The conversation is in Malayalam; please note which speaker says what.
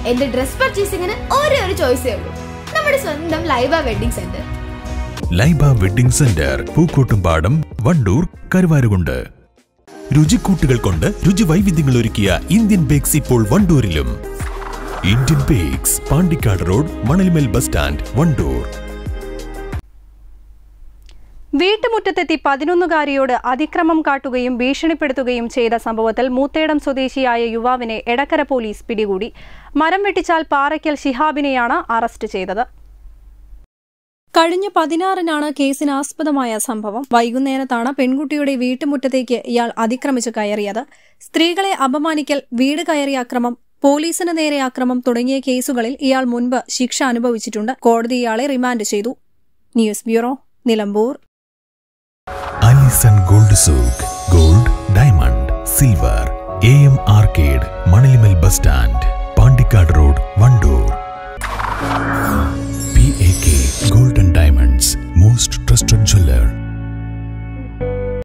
Speaker 1: എന്റെ ഡ്രസ് പർച്ചേസിംഗിന് ഒരേ ഒരു ചോയ്സേ ഉള്ളൂ നമ്മുടെ സ്വന്തം Laiba wedding centre
Speaker 2: Laiba wedding centre Pookkottumpadam Wandoor Karuvarakundu രുചിക്കൂട്ടുകൾ കൊണ്ട് രുചി വൈവിധ്യങ്ങൾ ഒരുക്കിയ ഇന്ത്യൻ ബേക്സ് ഇപ്പോൾ വണ്ടൂരിലും Indian bakes Pandikkad road Manalimal bus stand Wandoor
Speaker 3: വീട്ടുമുറ്റത്തെത്തി പതിനൊന്നുകാരിയോട് അതിക്രമം കാട്ടുകയും ഭീഷണിപ്പെടുത്തുകയും ചെയ്ത സംഭവത്തിൽ മൂത്തേടം സ്വദേശിയായ യുവാവിനെ എടക്കര പോലീസ് പിടികൂടി മരം വെട്ടിച്ചാൽ പാറയ്ക്കൽ ശിഹാബിനെയാണ് അറസ്റ്റ് ചെയ്തത് കഴിഞ്ഞ പതിനാറിനാണ് കേസിന് ആസ്പദമായ സംഭവം വൈകുന്നേരത്താണ് പെൺകുട്ടിയുടെ വീട്ടുമുറ്റത്തേക്ക് ഇയാൾ അതിക്രമിച്ച് കയറിയത് സ്ത്രീകളെ അപമാനിക്കൽ വീട് കയറിയ അക്രമം പോലീസിന് നേരെ അക്രമം തുടങ്ങിയ കേസുകളിൽ ഇയാൾ മുൻപ് ശിക്ഷ അനുഭവിച്ചിട്ടുണ്ട് കോടതി ഇയാളെ റിമാൻഡ് ചെയ്തു news bureau Nilambur
Speaker 2: Alisson gold souk gold diamond silver A M arcade Manalimal bus stand Pandikkad road Wandoor P A K golden diamonds most trusted jeweller